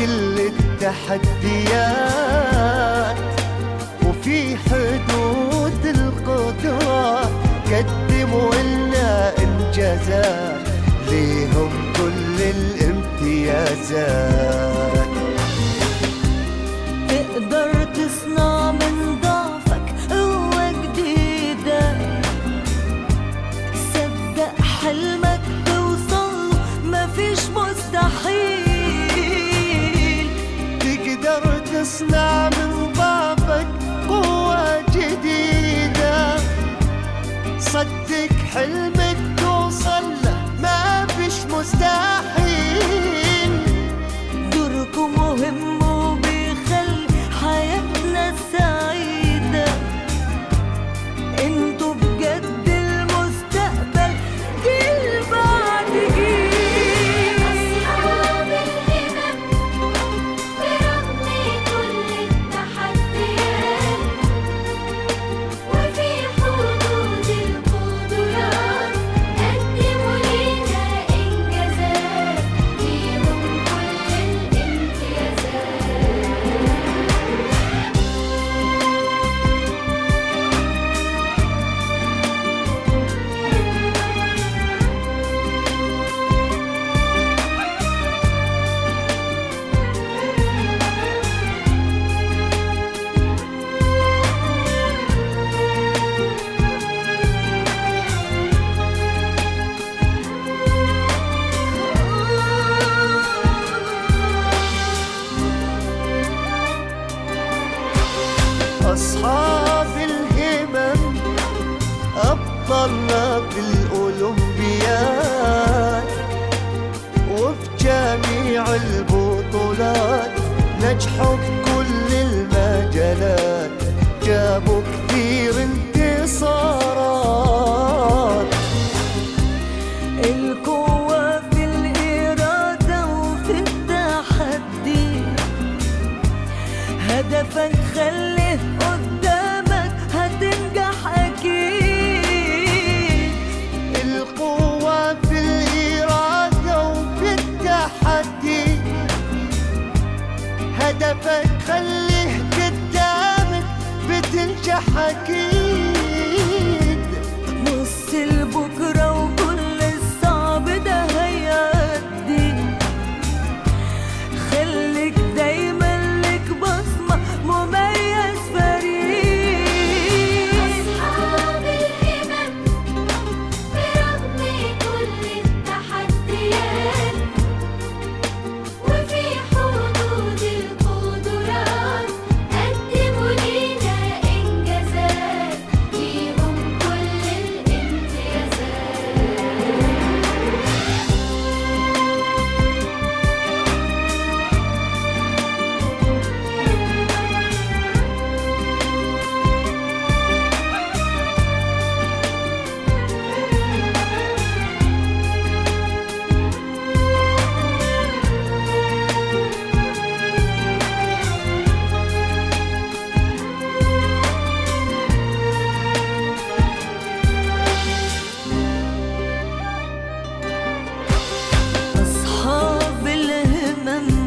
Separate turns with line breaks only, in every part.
كل التحديات وفي حدود القدرات قدموا لنا انجازات ليهم كل الامتيازات
تقدر تصنع من ضعفك قوة جديدة صدق حلمك توصل مفيش مستحيل
تقدر تصنع من ضعفك قوة جديدة صدق حلمك توصل له ما فيش مستحيل
دوركم مهم وبيخلي حياتنا سعيدة انتوا بجد المستقبل جيل بعد جيل
أصحاب الهمم برغم كل التحديات وفي حدود القدرات قدموا لنا إنجازات فيهم كل الامتيازات
أصحاب الهمم أبطلنا في الأولمبياد وفي جميع البطولات نجحوا بكل المجالات جابوا كثير انتصارات
القوة في الإرادة وفي التحدي هدفك خليه قدامك هتنجح أكيد
القوة في الإرادة وفي التحدي هدفك خليه قدامك بتنجح أكيد
بص لبكرة وكل الصعب ده هيعدي خليك دايما لك بصمة مميز فريد
أصحاب الهمم برغم كل التحديات وفي حدود القدرات قدموا لنا إنجازات فيهم كل الامتيازات
أصحاب الهمم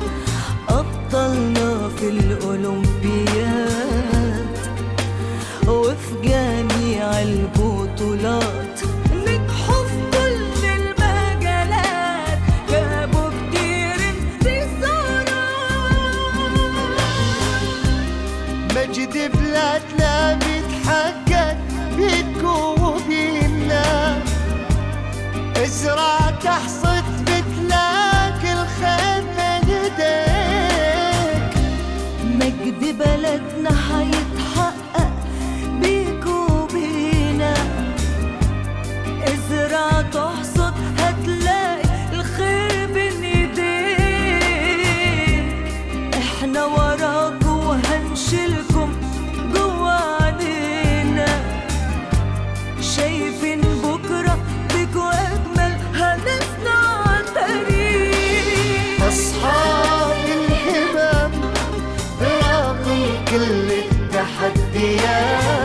أبطلنا في الأولمبياد وفي جميع البطولات نجحوا في كل المجالات جابوا كتير انتصارات
مجد بلادنا بيتحقق بيكو وبينا ازرع تحصد بتلاقي الخير بين ايديك
مجد بلدنا هيتحقق بيكو وبينا ازرع تحصد هتلاقي الخير بين ايديك احنا وراكوا وهنشيلكم جوا عينينا شايفين بكرة بيكوا أجمل هنصنع تاريخ
أصحاب الهمم رغم كل التحديات